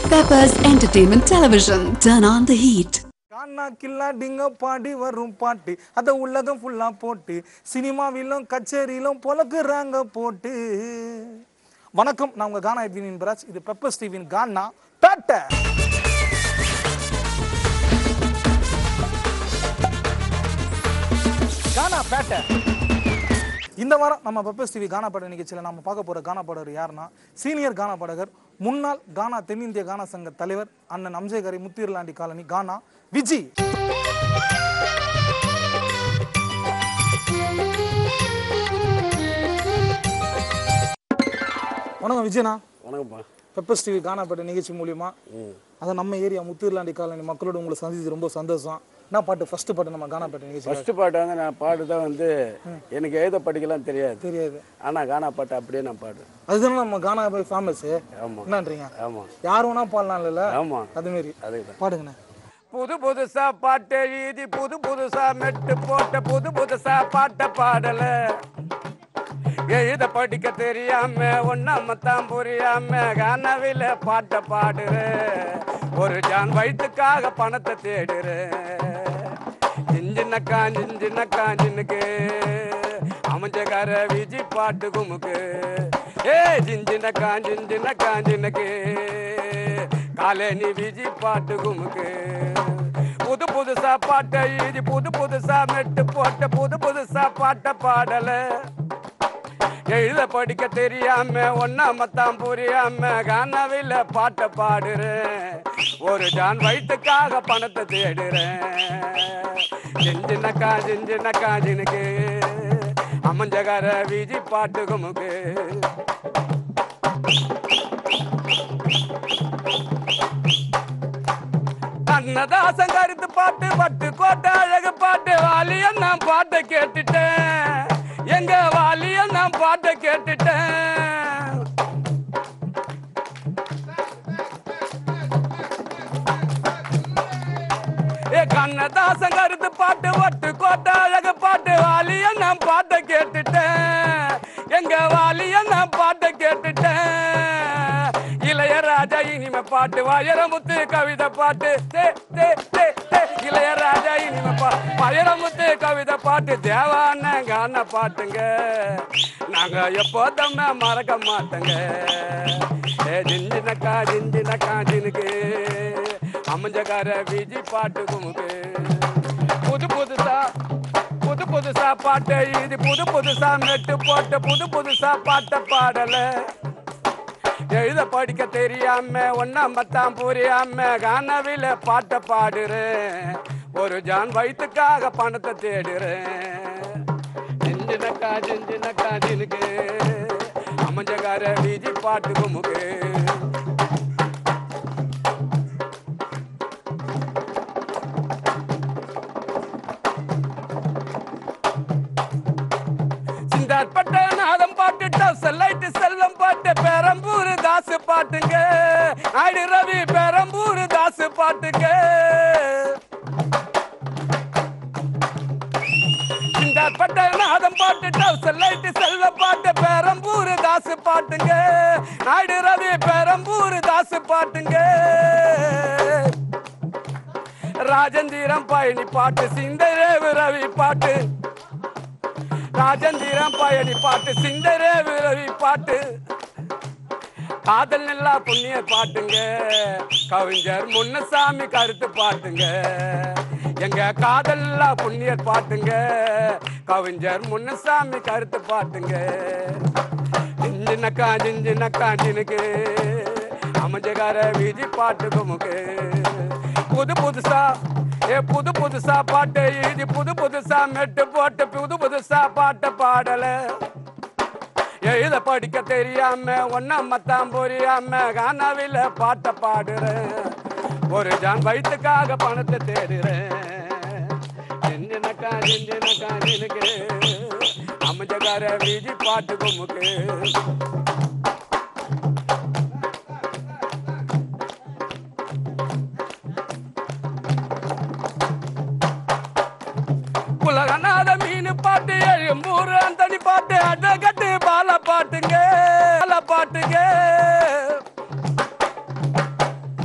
Peppers Entertainment Television. Turn on the heat. கானா கில்லா டிங்க பாடி வரும் பாட்டு அத உலகம் ஃபுல்லா போட்டு சினிமாவிலும் கச்சேரியிலும் பொலக்குறாங்க போட்டு வணக்கம் நான் உங்க கானா எட்வின் பராஜ் இது பெப்பர் ஸ்டீவின் கானா பேட்டை கானா பேட்டை இந்த வாரம் நம்ம பெப்பர்ஸ் டிவி கானா பாடல் நிகழ்ச்சியில் நம்ம பார்க்க போற கானா பாடகர் யாருன்னா சீனியர் கானா பாடகர் முன்னாள் கானா தென்னிந்திய கானா சங்க தலைவர் அண்ணன் அம்சேகரை முத்திரலாண்டி காலனி கானா விஜி வணக்கம் விஜயனா வணக்கம்ப்பா பெப்பர்ஸ் டிவி கானா பாட்டு நிகழ்ச்சி மூலியமா அதை நம்ம ஏரியா முத்திரலாண்டி காலனி மக்களோட உங்களை சந்திச்சு ரொம்ப சந்தோஷம் என்ன பாட்டு ஃபர்ஸ்ட் பாட்டு நம்ம கானா பாட்டு நிகழ்ச்சி ஃபர்ஸ்ட் பாட்டு வந்து நான் பாடு தான் வந்து எனக்கு எழுத படிக்கலாம் தெரியாது தெரியாது ஆனால் கானா பாட்டு அப்படியே நான் பாடுவேன் அதுதானே நம்ம கானா போய் ஃபேமஸ் ஆமாம் என்னன்றீங்க ஆமாம் யார் வேணா பாடலாம் இல்ல ஆமாம் அது மாரி அதுக்கு பாடுங்கண்ணே புது புதுசா பாட்டு எழுதி புது புதுசா மெட்டு போட்ட புது புதுசா பாட்ட பாடல எழுத படிக்க தெரியாம ஒன்னாமத்தான் புரியாம கனவில பாட்ட பாடுற ஒரு ஜான் வயிற்றுக்காக பணத்தை தேடுற ஜிஞ்சினக்கா ஜிஞ்சினக்கா ஜின்னுக்கு அமைஞ்சக்கார விஜி பாட்டு குமுக்கு ஏ ஜிஞ்சினக்கா ஜிஞ்சினக்கா ஜின்னுக்கு காலேனி விஜி பாட்டு குமுக்கு புது புதுசா பாட்டை எழுதி புது புதுசா மெட்டு போட்ட புது புதுசா பாட்ட பாடல எழுத படிக்க தெரியாம ஒன்னாமத்தான் புரியாம கனவில பாட்ட பாடுறேன் ஒரு ஜான் வயிற்றுக்காக பணத்தை தேடுறேன் ஜிஞ்சினக்கா ஜிஞ்சினக்கா ஜினுக்கு அமைஞ்சகார விஜி பாட்டு குமுக்கு கண்ணதாசன் கருத்து பாட்டு பட்டு கோட்டை அழகு பாட்டு வாலியன் நான் பாட்டை கேட்டுட்டேன் எங்க வாலியன் நான் பாட்டை கேட்டுட்டேன் ஏ கண்ணதாசன் கருத்து பாட்டு ஒட்டு கோட்டை அழகு பாட்டு வாலியன் நான் பாட்டை கேட்டுட்டேன் எங்க வாலியன் நான் பாட்டை கேட்டுட்டேன் இளையராஜா இனிமே பாட்டு வயரமுத்து கவிதை பாட்டு தே, தே, தே, தே. இளையராஜா இனிமே பா வயரமுத்து கவிதை பாட்டு தேவான கான பாட்டுங்க நாங்க எப்போதுமே மறக்க மாட்டோங்க ஏ ஜிஞ்சினக்கா ஜிஞ்சினக்கா ஜினுக்கு அமைஞ்சக்கார விஜி பாட்டு குமுக்கு புது புதுசா புது புதுசா பாட்டு இது புது புதுசா மெட்டு போட்டு புது புதுசா பாட்ட பாடல எழுத படிக்க தெரியாம ஒன்னாமத்தான் புரியாம கனவில பாட்ட பாடுறேன் ஒரு ஜான் வயிற்றுக்காக பணத்தை தேடுறேன் ஜிஞ்சினக்கா ஜிஞ்சினக்கா ஜினுக்கு அமைஞ்சக்கார விஜி பாட்டு குமுக்கு சிந்தார் பட்ட நாதம் பாட்டு டசலைட்டு செல்லம் பாட்டு பெரம்பூர் தாசு பாட்டுங்க ஆடு ரவி பெரம்பூர் தாசு பாட்டுங்க சிந்தார் பட்ட நாதம் பாட்டு டசலைட்டு செல்வ பாட்டு பெரம்பூர் தாசு பாட்டுங்க ஆடு ரவி பெரம்பூர் தாசு பாட்டுங்க ராஜந்திரம் பயணி பாட்டு சிந்தரேவு ரவி பாட்டு ராஜந்திரம் பயணி பாட்டு சிந்தரே விரவி பாட்டு காதல் நல்லா புண்ணிய பாட்டுங்க கவிஞர் முன்னசாமி கருத்து பாட்டுங்க எங்க காதல் நல்லா புண்ணிய பாட்டுங்க கவிஞர் முன்னசாமி கருத்து பாட்டுங்க ஜிஞ்சினக்கா ஜிஞ்சினக்கா ஜினுக்கு அமைஞ்சகார விஜி பாட்டு குமுக்கு புது புதுசா ஏ புது புதுசா பாட்டு எழுதி புது புதுசா மெட்டு போட்டு புது புதுசா பாட்ட பாடல எழுத படிக்க தெரியாம ஒன்னாமத்தான் புரியாம கனவில பாட்ட பாடுறேன் ஒரு ஜான் வயிற்றுக்காக பணத்தை தேடுறேன் ஜிஞ்சினக்கா ஜிஞ்சினக்கா ஜினுக்கு அமைஞ்சகார விஜி பாட்டு குமுக்கு உலகநாத மீன் பாட்டு எழும்பூர் அந்தனி பாட்டு அடகட்டு பால பாட்டுங்க பால பாட்டுங்க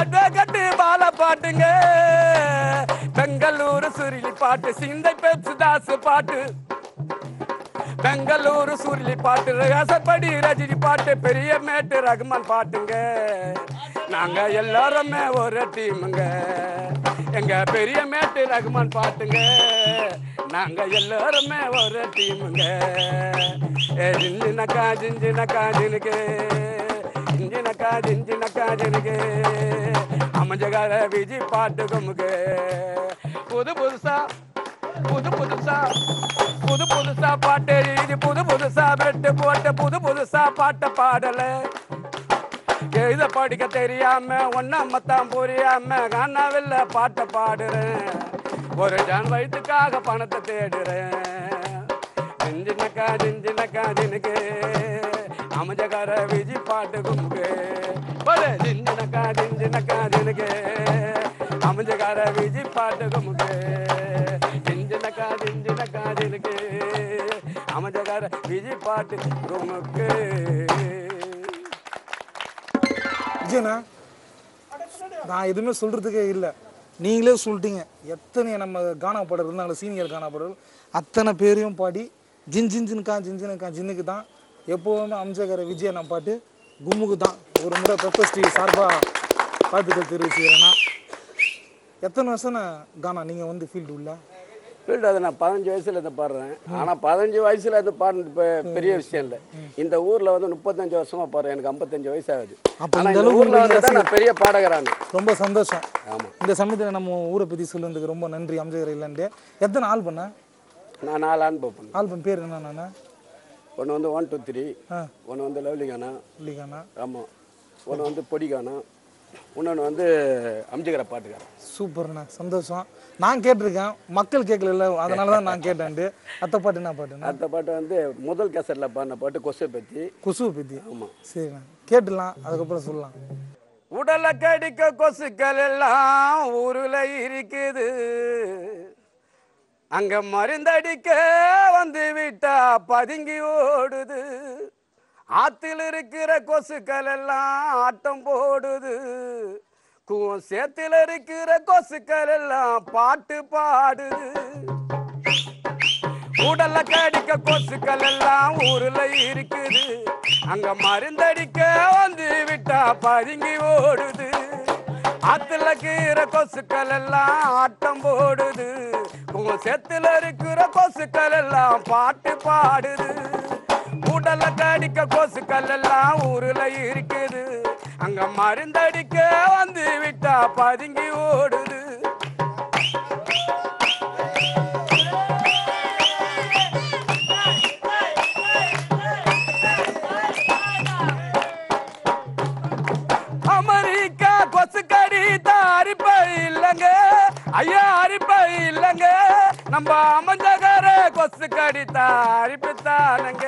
கட்டு பால பாட்டுங்க பெங்களூரு சுருளி பாட்டு சிந்தை பெப்சு தாசு பாட்டு பெங்களூரு சுருளி பாட்டு ரசப்படி ரஜினி பாட்டு பெரிய மேட்டு ரகுமான் பாட்டுங்க நாங்க எல்லாருமே ஒரு டீமுங்க எங்க பெரிய மேட்டு ரகுமான் பாட்டுங்க நாங்க எல்லாருமே ஒரு டீமுங்க ஏ ஜிஞ்சினக்கா ஜிஞ்சினக்கா ஜினுக்கு ஜிஞ்சினக்கா ஜிஞ்சினக்கா ஜினுக்கு அமைஞ்சகார விஜி பாட்டு குமுக்கு புது புதுசா புது புதுசா புது புதுசா பாட்டு எழுதி புது புதுசா வெட்டு போட்டு புது புதுசா பாட்ட பாடல எழுத படிக்க தெரியாம ஒன்னம்மத்தான் புரியாம காணாவில்ல பாட்ட பாடுறேன் ஒரு ஜான் வயிற்றுக்காக பணத்தை தேடுறேன் ஜிஞ்சினக்கா ஜிஞ்சினக்கா ஜினுக்கு அமைஞ்சக்கார விஜி பாட்டு குமுக்கு ஒரு ஜிஞ்சினக்கா ஜிஞ்சினக்கா ஜினுக்கு அமைஞ்சக்கார விஜி பாட்டு குமுக்கு ஜிஞ்சினக்கா ஜிஞ்சினக்கா ஜினுக்கு அமைஞ்சக்கார விஜி பாட்டு குமுக்கு விஜயண்ணா நான் எதுவுமே சொல்றதுக்கே இல்லை நீங்களே சொல்லிட்டீங்க எத்தனை நம்ம கானா பாடல் இருந்தாங்களோ சீனியர் கானா பாடல் அத்தனை பேரையும் பாடி ஜின் ஜின் ஜின்கா ஜின் ஜினுக்கா ஜின்னுக்கு தான் எப்போவுமே அம்சகர விஜயண்ணா பாட்டு கும்முக்கு தான் ஒரு முறை பெப்பர் ஸ்ரீ சார்பாக வாழ்த்துக்கள் தெரிவிச்சுக்கிறேன்னா எத்தனை வருஷம் கானா நீங்கள் வந்து ஃபீல்டு உள்ள ஃபீல்டு அதை நான் பதினஞ்சு வயசுல இருந்து பாடுறேன் ஆனா பதினஞ்சு வயசுல இருந்து பாடுறது பெ- பெரிய விஷயம் இல்லை இந்த ஊர்ல வந்து முப்பத்தஞ்சு வருஷமா பாடுறேன் எனக்கு ஐம்பத்தஞ்சு வயசு ஆகுது அப்ப ஆனா இந்த இந்த அளவுக்கு ஊர்ல வந்து உங்களுக்கு தான் நான் பெரிய பாடகரான ரொம்ப சந்தோஷம் ஆமா இந்த சமயத்தில் நம்ம ஊரை பற்றி சொல்லுறதுக்கு ரொம்ப நன்றி அம்சகர் இல்லைன்ட்டு எத்தனை ஆல் பண்ண நான் நாலு ஆன் பண்ணேன் ஆல்பம் பேர் என்ன நானா ஒன்று வந்து ஒன் டூ த்ரீ ஆ ஒன்று வந்து லவ்லி கானா இல்லைக்கானா ஆமாம் ஒன்று வந்து பொடி கானா இன்னொன்று வந்து அம்ஜிகர பாட்டுக்காரன் சூப்பர்ண்ணா சந்தோஷம் நான் கேட்டிருக்கேன் மக்கள் கேட்கல அதனால தான் நான் கேட்டேன்ட்டு அத்தை பாட்டு என்ன பாட்டுண்ணா அடுத்த பாட்டு வந்து முதல் கேசட்டில் பாடின பாட்டு கொசை பற்றி குசுவை பற்றி ஆமாம் சரிண்ணா கேட்டுடலாம் அதுக்கப்புறம் சொல்லலாம் உடலை கடிக்க கொசுக்கள் எல்லாம் ஊருல இருக்குது அங்க மருந்தடிக்க வந்து விட்டா பதுங்கி ஓடுது ஆத்தில் இருக்கிற கொசுக்கள் எல்லாம் ஆட்டம் போடுது கூவம் சேத்துல இருக்கிற கொசுக்கள் எல்லாம் பாட்டு பாடுது உடல்ல கடிக்க கொசுக்கள் எல்லாம் ஊர்ல இருக்குது அங்க மருந்தடிக்க வந்து விட்டா பதுங்கி ஓடுது ஆத்துல கீர கொசுக்கள் எல்லாம் ஆட்டம் போடுது உங்க செத்துல இருக்கிற கொசுக்கள் எல்லாம் பாட்டு பாடுது உடல்ல கடிக்க கொசுக்கள் எல்லாம் ஊர்ல இருக்குது அங்க மருந்தடிக்க வந்து விட்டா பதுங்கி ஓடுது அமெரிக்கா கொசுக்கடி தான் அரிப்பை இல்லைங்க ஐயா அரிப்பை இல்லைங்க நம்ம அமைஞ்சகார கொசுக்கடி தான் அரிப்புத்தானுங்க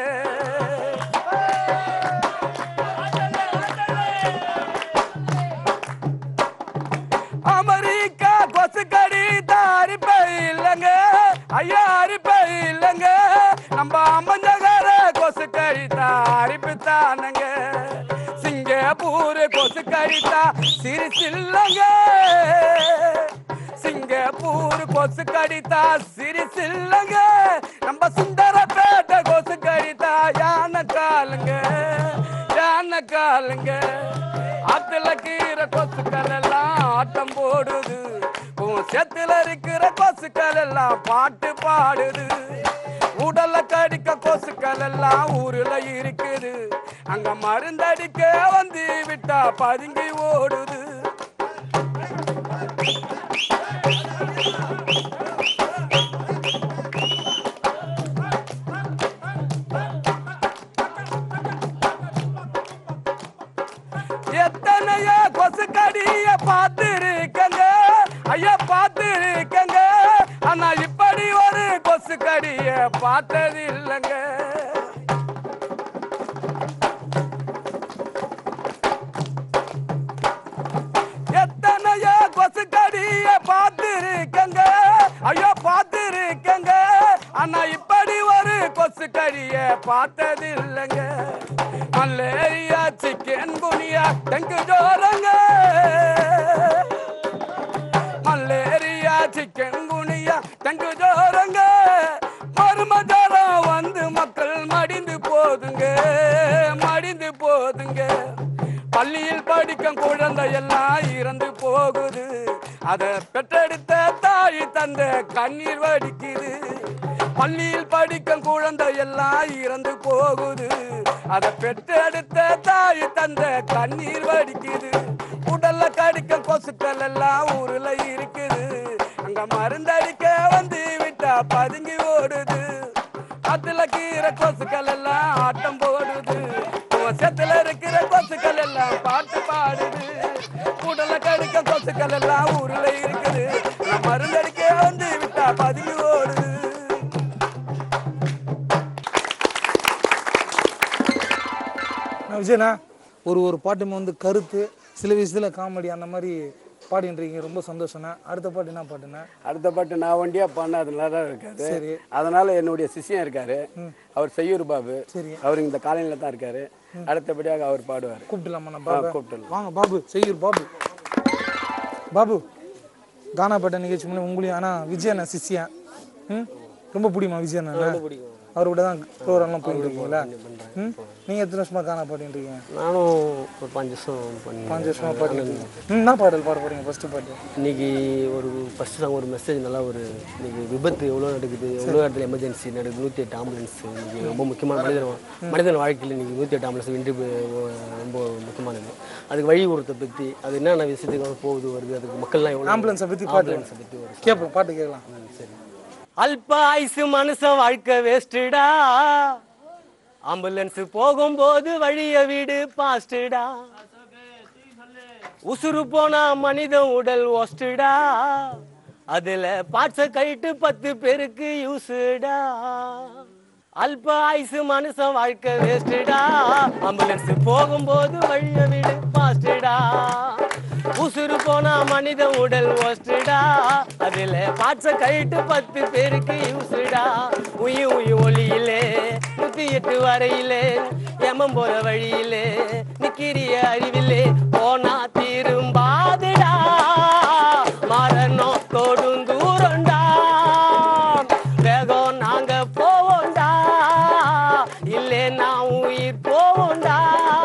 அமெரிக்கா கொசுக்கடி தான் அரிப்பை இல்லைங்க ஐயா அரிப்பை இல்லைங்க நம்ம அமைஞ்சகார கொசுக்கடி தான் அரிப்புத்தானுங்க சிங்கப்பூர் கொசுக்கடி தான் சிரிசில்லைங்க சிங்கப்பூர் கொசு கடித்தா சிரிசில்லைங்க நம்ம சுந்தரப்பேட்டை கொசு கடித்தா யானை காலுங்க யானை காலுங்க ஆத்துல கீரை கொசுக்கள் எல்லாம் ஆட்டம் போடுது உன் செத்துல இருக்கிற கொசுக்கள் எல்லாம் பாட்டு பாடுது உடல்ல கடிக்க கொசுக்கள் எல்லாம் ஊருல இருக்குது அங்க மருந்தடிக்க வந்து விட்டா பதுங்கி ஓடுது எத்தனையோ கொசுக்கடிய பார்த்திருக்கங்க ஐயா பார்த்திருக்கங்க ஆனா இப்படி ஒரு கொசுக்கடிய பார்த்தது இல்லைங்க எத்தனையோ கொசுக்கடிய பார்த்திருக்கங்க ஐயோ பார்த்திருக்கங்க ஆனா இப்படி ஒரு கொசுக்கடிய பார்த்தது இல்லைங்க மலேரியா சிக்கன் குனியா டெங்கு ஜோரங்க படிக்கும் குழந்தை எல்லாம் இறந்து போகுது அத பெற்றெடுத்த தாய் தந்த கண்ணீர் வடிக்குது பள்ளியில் படிக்கும் குழந்தை எல்லாம் இறந்து போகுது அத பெற்றெடுத்த தாய் தந்த கண்ணீர் வடிக்குது உடல்ல கடிக்கும் கொசுக்கள் எல்லாம் ஊருல இருக்குது அங்க மருந்தடிக்க வந்து விட்டா பதுங்கி ஓடுது அதுல கீரை கொசுக்கள் எல்லாம் ஆட்டம் போடுது உன் செத்துல இருக்கிற கொசுக்கள் எல்லாம் பாட்டு பாடுது உடல்ல கடிக்க கொசுக்கள் எல்லாம் ஊருல இருக்குது அங்க மருந்தடிக்க வந்து விட்டா பதுங்கி ஓடுது நான் விஜயண்ணா ஒரு ஒரு பாட்டுமே வந்து கருத்து சில விஷயத்துல காமெடி அந்த மாதிரி பாடின்றீங்க ரொம்ப சந்தோஷம்ண்ணா அடுத்த பாட்டு என்ன பாட்டுண்ணா அடுத்த பாட்டு நான் வண்டியா பண்ண அதனால தான் இருக்காரு சரி அதனால என்னுடைய சிஷ்யன் இருக்காரு அவர் செய்யூர் பாபு சரி. அவர் இந்த காலையில தான் இருக்காரு அடுத்தபடியாக அவர் பாடுவார் கூப்பிட்டுலாமா நான் பாபு கூப்பிட்டுலாம் வாங்க பாபு செய்யூர் பாபு பாபு கானா பாட்ட நிகழ்ச்சி மூலம் உங்களையும் ஆனா விஜயண்ணா சிஷ்யா ம் ரொம்ப பிடிக்குமா விஜயண்ணா அவர் கூட தான் ப்ரோக்ராம்லாம் போயிட்டு இருக்கீங்களா ம் நீங்க எத்தனை வருஷமா கானா பாடிட்டு இருக்கீங்க நானும் ஒரு பாஞ்சு வருஷம் பண்ணி பாஞ்சு வருஷமா பாடிட்டு இருக்கீங்க ம், என்ன பாடல் பாட போறீங்க ஃபர்ஸ்ட் பாட்டு இன்னைக்கு ஒரு ஃபர்ஸ்ட் சாங் ஒரு மெசேஜ் நல்லா ஒரு இன்னைக்கு விபத்து எவ்வளோ நடக்குது எவ்வளோ இடத்துல எமர்ஜென்சி நடக்குது நூற்றி எட்டு ஆம்புலன்ஸ் இன்னைக்கு ரொம்ப முக்கியமான மனிதன் வா- மனிதன் வாழ்க்கையில் இன்னைக்கு நூற்றி எட்டு ஆம்புலன்ஸ் இன்று ரொம்ப முக்கியமானது அதுக்கு வழி ஒருத்த பற்றி அது என்னென்ன விஷயத்துக்கு போகுது வருது அதுக்கு மக்கள்லாம் எவ்வளோ ஆம்புலன்ஸை பத்தி பாட்டு ஆம்புலன்ஸை பற்றி ஒரு கேட்போம் பாட்டு கேட்கலாம் சரி அல்ப ஆயுசு மனுஷன் வாழ்க்கை வேஸ்டுடா ஆம்புலன்ஸ் போகும்போது வழிய வீடு பாஸ்டுடா உசுறு போனா மனிதன் உடல் ஒஸ்டுடா அதுல பாட்ஸ கைட்டு பத்து பேருக்கு யூசுடா அல்ப ஆயுசு மனுஷன் வாழ்க்கை வேஸ்டுடா ஆம்புலன்ஸ் போகும்போது வழிய வீடு பாஸ்டுடா உசுறு போனா மனித உடல் ஒஸ்டுடா அதுல பாட்ஸ கைட்டு பத்து பேருக்கு யூசுடா உயி உயி ஒளியிலே நூத்தி எட்டு வரையிலே எமம் போற வழியிலே நிக்கிறிய அறிவிலே போனா திரும்பாதுடா மரணம் தொடும் தூரண்டா வேகம் நாங்க போவோண்டா இல்லே நான் உயிர் போவோண்டா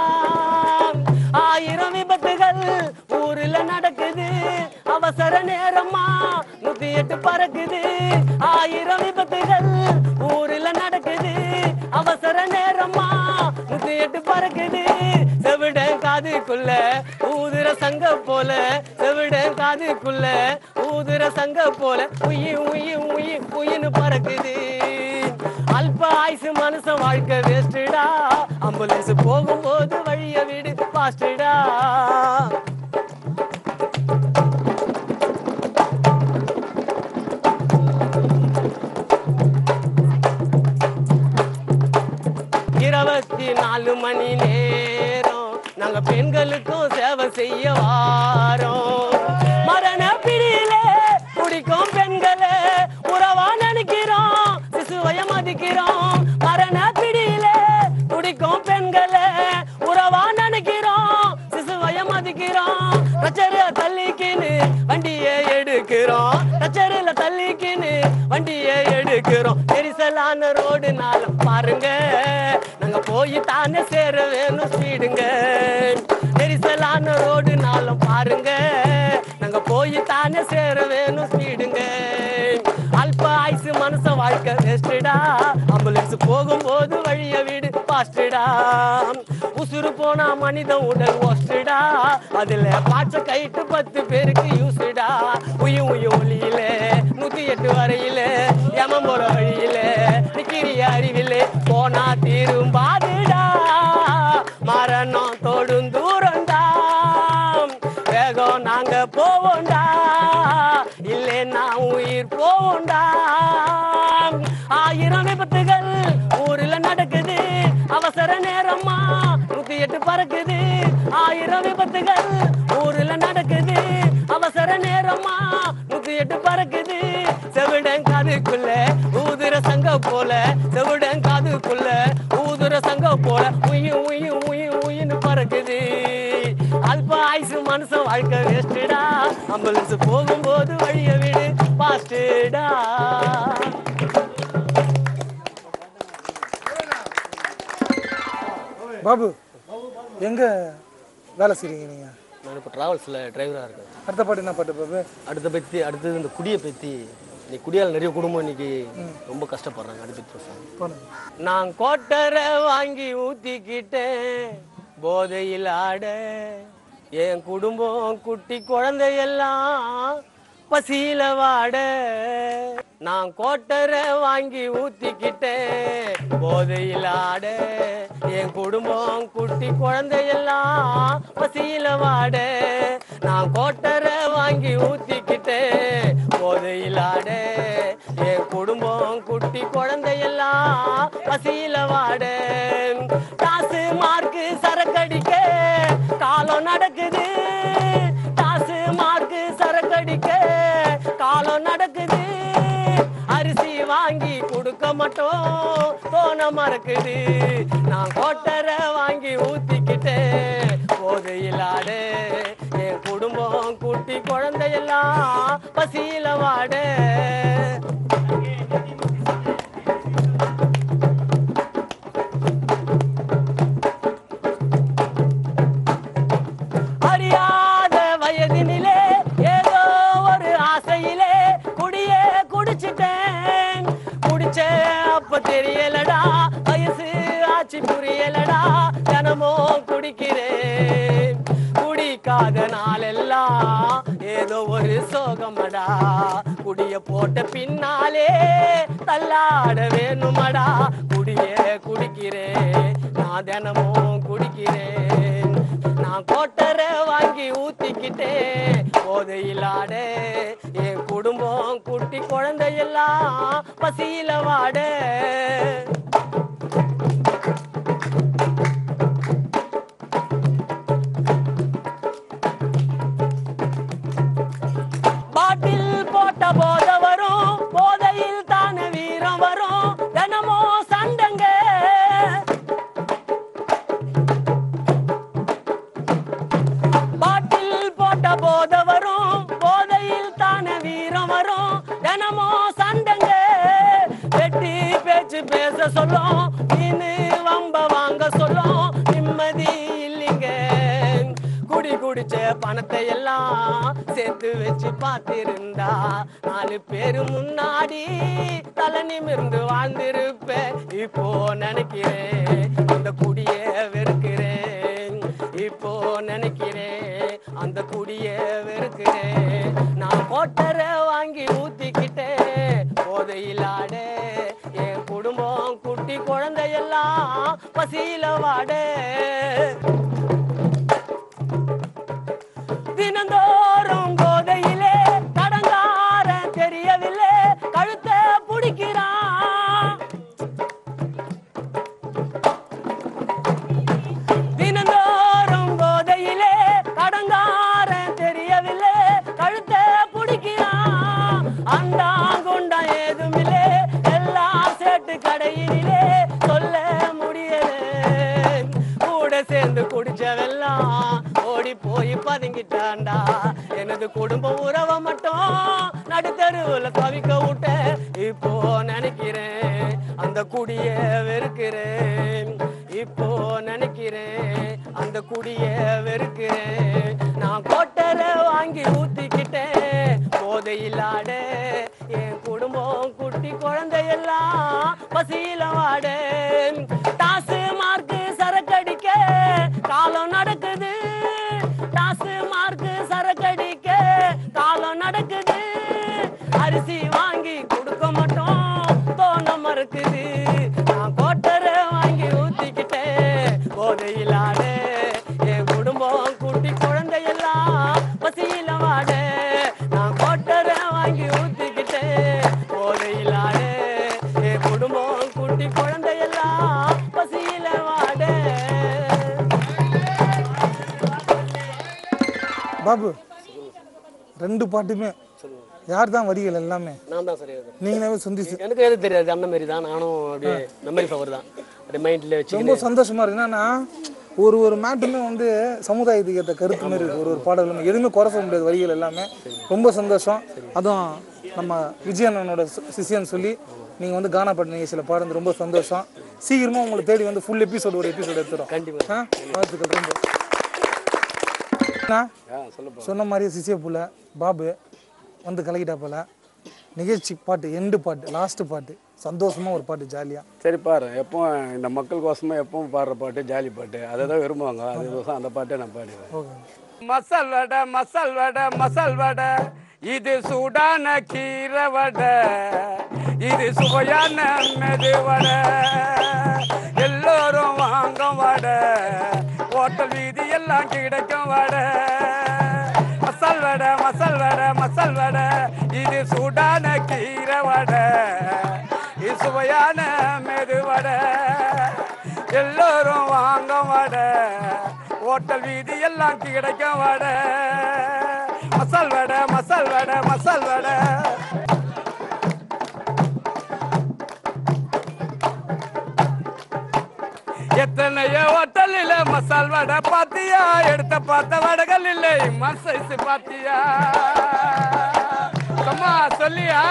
ஆயிரம் விபத்துகள் ஊர்ல நடக்குது அவசர நேரமா நூத்தி எட்டு பறக்குது ஆயிரம் விபத்துகள் ஊர்ல நடக்குது அவசர நேரமா நூத்தி எட்டு பறக்குது செவிட காதுக்குள்ள ஊதுற சங்க போல செவிட காதுக்குள்ள ஊதுற சங்க போல உயி உயி உயி உயின்னு பறக்குது அல்ப ஆயுசு மனுஷன் வாழ்க்கை வேஸ்டுடா ஆம்புலன்ஸ் போகும்போது வழிய வீடு பாஸ்டுடா இருபத்தி நாலு மணி நேரம் நாங்க பெண்களுக்கும் சேவை செய்ய வாரோம் மரண பிடியிலே குடிக்கும் பெண்களே உறவா நினைக்கிறோம் சிசுவைய மதிக்கிறோம் மரண பிடியிலே குடிக்கும் பெண்களே உறவா நினைக்கிறோம் சிசுவைய மதிக்கிறோம் ரச்சர தள்ளிக்கின்னு வண்டியை எடுக்கிறோம் ரச்சரில தள்ளிக்கின்னு வண்டியை எடுக்கிறோம் நெரிசலான ரோடு நாளும் பாருங்க நாங்க போய் தானே சேர வேணும் ஸ்பீடுங்க நெரிசலான ரோடு நாளும் பாருங்க நாங்க போய் தானே சேர வேணும் ஸ்பீடுங்க அல்ப ஆயுசு மனச வாழ்க்கை வேஸ்டுடா ஆம்புலன்ஸ் போகும்போது வழிய வீடு பாஸ்டுடா உசுறு போனா மனித உடல் ஒஸ்டுடா அதுல பாட்ச கைட்டு பத்து பேருக்கு யூஸ்டா உயு உயு ஒளியிலே நூத்தி எட்டு வரையிலே எமம் போற வழியிலே நிக்கிறிய அறிவிலே போனா திரும்பாதுடா மரணம் தொடும் தூரம்டா வேகம் நாங்க போவோண்டா இல்லே நான் உயிர் போவோண்டா ஆயிரம் விபத்துகள் ஊர்ல நடக்குது அவசர நேரமா நூத்தி எட்டு பறக்குது ஆயிரம் விபத்துகள் ஊர்ல நடக்குது அவசர நேரமா நூத்தி எட்டு பறக்குது செவிடன் காதுக்குள்ள ஊதுற சங்க போல செவிடன் காதுக்குள்ள ஊதுற சங்க போல உயி உயி உயி உயின்னு பறக்குது அல்ப ஆயுசு மனுஷன் வாழ்க்கை வேஸ்டுடா ஆம்புலன்ஸ் போகும்போது வழிய விடு பாஸ்டுடா பாபு எங்க வேலை செய்றீங்க நீங்க நான் இப்போ ட்ராவல்ஸில் டிரைவராக இருக்கேன் அடுத்த பாட்டு என்ன பாட்டு பாபு அடுத்த பற்றி அடுத்தது இந்த குடியை பற்றி இன்னைக்கு குடியால் நிறைய குடும்பம் இன்னைக்கு ரொம்ப கஷ்டப்படுறாங்க அதை பற்றி பேசுவாங்க பாருங்க நான் கோட்டரை வாங்கி ஊத்திக்கிட்டேன் போதையில் ஆட என் குடும்பம் குட்டி குழந்தையெல்லாம் பசியில வாட நான் கோட்டரை வாங்கி ஊத்திக்கிட்டேன் போதையில் ஆட என் குடும்பம் குட்டி குழந்தையெல்லாம் பசியில வாட நான் கோட்டரை வாங்கி ஊத்திக்கிட்டேன் போதையில் ஆட என் குடும்பம் குட்டி குழந்தையெல்லாம் பசியில வாட காசு மார்க்கு சரக்கடிக்க காலம் நடக்குது காசு மார்க்கு சரக்கடிக்க காலம் நடக்குது அரிசி வாங்கி கொடுக்க மாட்டோம் தோண மறக்குது நான் கோட்டரை வாங்கி ஊத்திக்கிட்டேன் போதையில் ஆடு என் குடும்பம் குட்டி குழந்தையெல்லாம் பசியில வாட அறியாத வயதினிலே ஏதோ ஒரு ஆசையிலே குடியே குடிச்சிட்டேன் குடிச்ச அப்ப தெரியலடா வயசு ஆச்சு புரியலடா தினமும் குடிக்கிறேன் குடிக்காத நாளெல்லாம் ஏதோ ஒரு சோகமடா குடிய போட்ட பின்னாலே தள்ளாட வேணுமடா குடியே குடிக்கிறேன் நான் தினமும் குடிக்கிறேன் நான் கோட்டரை வாங்கி ஊத்திக்கிட்டேன் போதையிலாட என் குடும்பம் குட்டி குழந்தையெல்லாம் பசியில வாட பாட்டில் போட்ட போத வரும் போதையில் தான வீரம் வரும் தினமும் சண்டங்க பாட்டில் போட்ட போத வரும் போதையில் தான வீரம் வரும் தினமும் சண்டங்க வெட்டி பேச்சு பேச சொல்லும் மீனு வம்ப வாங்க சொல்லும் நிம்மதி இல்லைங்க குடி குடிச்ச பணத்தை எல்லாம் சேர்த்து வச்சு பார்த்திருந்தா நாலு பேரு முன்னாடி தலை நிமிர்ந்து வாழ்ந்திருப்பேன் இப்போ நினைக்கிறேன் அந்த குடிய வெறுக்கிறேன் இப்போ நினைக்கிறேன் அந்த குடிய வெறுக்கிறேன் நான் கோட்டரை வாங்கி ஊத்திக்கிட்டேன் போதையிலாட என் குடும்பம் குட்டி குழந்தையெல்லாம் பசியில வாட தினந்தோறும் போதையிலே கடங்கார தெரியவில்லை கழுத்தை பிடிக்கிறான் தினந்தோறும் போதையிலே கடங்கார தெரியவில்லை கழுத்தை பிடிக்கிறான் அண்டாங்குண்டா ஏதுமில்லை எல்லாம் சேட்டு கடையினிலே சொல்ல முடியல கூட சேர்ந்து குடிச்சவெல்லாம் ஓடி போய் பதுங்கிட்டான்டா எனது குடும்ப உறவை மட்டும் நடுத்தருவுல தவிக்க விட்ட இப்போ நினைக்கிறேன் அந்த குடிய வெறுக்கிறேன் இப்போ நினைக்கிறேன் அந்த குடிய வெறுக்கிறேன் நான் கோட்டரை வாங்கி ஊத்திக்கிட்டேன் போதையில்லாட என் குடும்பம் குட்டி குழந்தையெல்லாம் பசியில வாட டாசு மார்க்கு சரக்கடிக்க காலம் நடக்குது டாசு மார்க்கு சரக்கடிக்க காலம் நடக்குது அரிசி வாங்கி கொடுக்க மாட்டோம் தோண மறுக்குது நான் கோட்டரை வாங்கி ஊத்திக்கிட்டேன் போதையிலாட என் குடும்பம் குட்டி குழந்தையெல்லாம் பசியில வாட நான் கோட்டரை வாங்கி ஊத்திக்கிட்டேன் போதையிலாட என் குடும்பம் குட்டி குழந்தையெல்லாம் பசியில வாட பாபு ரெண்டு பாட்டுமே யார் தான் வரிகள் எல்லாமே நான் தான் சரியா இருக்கேன். நீங்களாவே சிந்திச்சு எனக்கு எது தெரியாது அந்த மாதிரி தான் நானும் அப்படியே மெமரி பவர் தான் அப்படியே மைண்ட்ல வச்சு ரொம்ப சந்தோஷமா இருக்கு என்னன்னா ஒரு ஒரு மேட்டுமே வந்து சமுதாயத்துக்கு ஏற்ற கருத்து மாதிரி இருக்கு ஒரு ஒரு பாடல் எதுவுமே குறை சொல்ல முடியாது வரிகள் எல்லாமே ரொம்ப சந்தோஷம் அதுவும் நம்ம விஜயண்ணனோட சி- சிஷ்யன்னு சொல்லி நீங்கள் வந்து கானா பாட்டு நிகழ்ச்சியில் பாடுறது ரொம்ப சந்தோஷம் சீக்கிரமாக உங்களை தேடி வந்து ஃபுல் எபிசோடு ஒரு எபிசோடு எடுத்துரும் கண்டிப்பா ஆ வாழ்த்துக்கள் ரொம்ப அண்ணா, ஆ சொல்லுப்பா சொன்ன மாதிரி சிசிய புள்ள பாபு வந்து கலக்கிட்டா போல நிகழ்ச்சி பாட்டு எண்டு பாட்டு லாஸ்ட் பாட்டு சந்தோஷமா ஒரு பாட்டு ஜாலியா சரி பாரு எப்போ இந்த மக்கள் கோசமா எப்பவும் பாடுற பாட்டு ஜாலி பாட்டு அதை தான் விரும்புவாங்க அதுக்கோசம் அந்த பாட்டை நான் பாடுவேன் ஓகே மசால் வடை மசால் வடை மசால் வடை இது சூடான கீரை வடை இது சுவையான மெது வடை எல்லோரும் வாங்க வடை ஹோட்டல் வீதி எல்லாம் கிடைக்கும் வடை மசால் வடை மசால் வடை மசால் வடை இது சூடான கீரை வடை இது சுவையான மெது வடை எல்லோரும் வாங்க வடை ஹோட்டல் வீதி எல்லாம் கிடைக்கும் வடை மசால் வடை மசால் வடை மசால் வடை எத்தனையோ ஹோட்டலில் மசால் வடை பாத்தியா எடுத்த பார்த்த வடைகள் இல்லை மசைஸ் பாத்தியா அம்மா சொல்லியா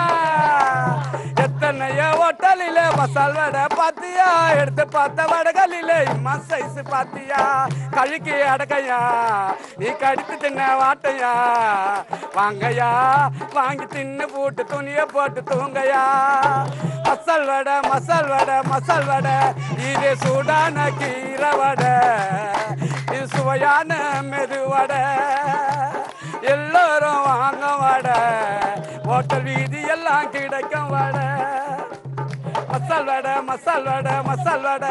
எத்தனையோ ஹோட்டலில் மசால் வடை பாத்தியா எடுத்து பார்த்த வடைகளில் மசைஸ் பாத்தியா கழுக்கி அடக்கையா நீ கடித்து தின்ன வாட்டையா வாங்கய்யா வாங்கி தின்னு போட்டு துணியை போட்டு தூங்கய்யா மசால் வடை மசால் வடை மசால் வடை இது சூடான கீரை வடை இது சுவையான மெது வடை எல்லோரும் வாங்க வடை ஹோட்டல் வீதி எல்லாம் கிடைக்கும் வடை மசால் வடை மசால் வடை மசால் வடை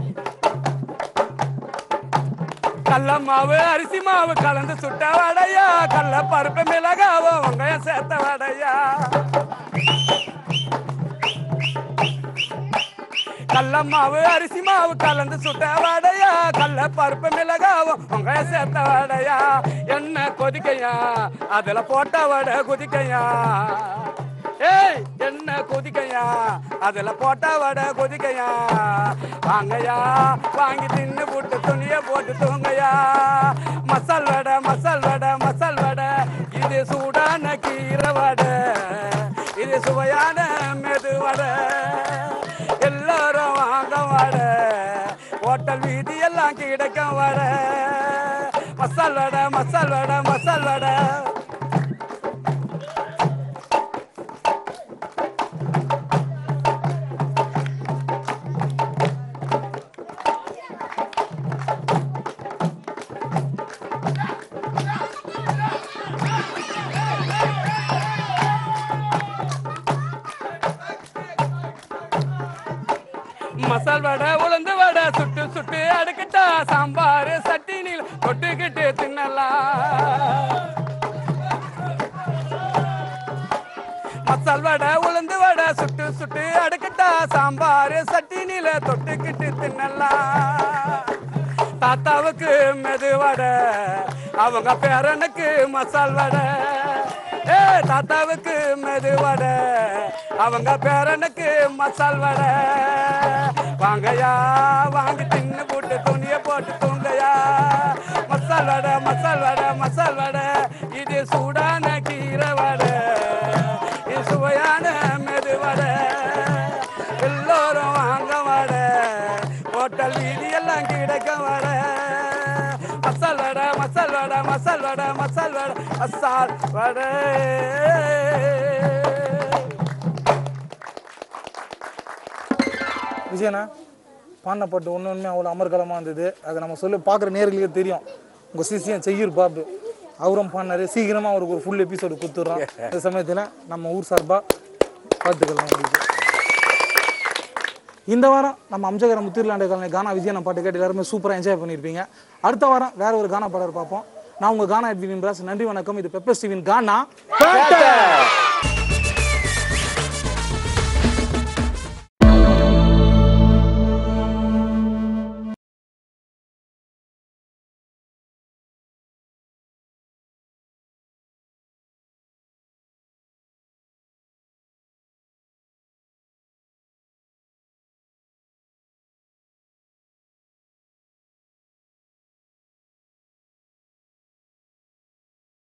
கடல மாவு அரிசி மாவு கலந்து சுட்ட வடையா கடல பருப்பு மிளகாவோ வெங்காயம் சேர்த்த வடையா கடல மாவு அரிசி மாவு கலந்து சுட்ட வடையா கடல பருப்பு மிளகாவும் வெங்காயம் சேர்த்த வடையா எண்ணெய் கொதிக்கையா அதுல போட்ட வடை கொதிக்கையா ஏய் என்ன கொதிக்கையா அதுல போட்ட வடை கொதிக்கையா வாங்கய்யா வாங்கி தின்னு போட்டு துணிய போட்டு தூங்கய்யா மசால் வடை மசால் வடை மசால் வடை இது சூடான கீரை வடை இது சுவையான மெது வடை எல்லாரும் வாங்க வடை ஹோட்டல் வீதி எல்லாம் கிடைக்கும் வடை மசால் வடை மசால் வடை மசால் வடை மசால் வடை உளுந்து வடை சுட்டு சுட்டு அடுக்கிட்டா சாம்பார் சட்டினில் தொட்டுக்கிட்டு தின்னலாம் மசால் வடை உளுந்து வடை சுட்டு சுட்டு அடுக்கிட்டா சாம்பார் சட்டினில தொட்டுக்கிட்டு தின்னலாம் தாத்தாவுக்கு மெது வடை அவங்க பேரனுக்கு மசால் வடை ஏ தாத்தாவுக்கு மெது வடை அவங்க பேரனுக்கு மசால் வடை வாங்கயா வாங்கி தின்னு போட்டு துணிய போட்டு தூங்கயா மசால் வடை மசால் வடை மசால் வடை இது சூடான கீரை வடை இது சுவையான மெது வடை எல்லோரும் வாங்க வடை ஹோட்டல் வீதி எல்லாம் கிடைக்க வடை மசால் வடை மசால் வடை மசால் வடை மசால் வடை மசால் வடை விஜயண்ணா பாடின பாட்டு ஒன்று ஒன்றுமே அவ்வளோ அமர்கலமாக இருந்தது அதை நம்ம சொல்லி பார்க்குற நேர்களுக்கே தெரியும் உங்கள் சிசியம் செய்யூர் பாபு அவரும் பாடினாரு சீக்கிரமாக அவருக்கு ஒரு ஃபுல் எபிசோடு கொடுத்துட்றோம் இந்த சமயத்தில் நம்ம ஊர் சார்பாக பார்த்துக்கலாம் உங்களுக்கு இந்த வாரம் நம்ம அம்சகர முத்திர்லாண்டு காலனி கானா விஜயண்ணா பாட்டு கேட்டு எல்லாருமே சூப்பராக என்ஜாய் பண்ணியிருப்பீங்க அடுத்த வாரம் வேற ஒரு கானா பாடல் பார்ப்போம் நான் உங்கள் கானா எட்வின் பிராஸ் நன்றி வணக்கம் இது பெப்பர் ஸ்டீவின் கானா பேட்டை.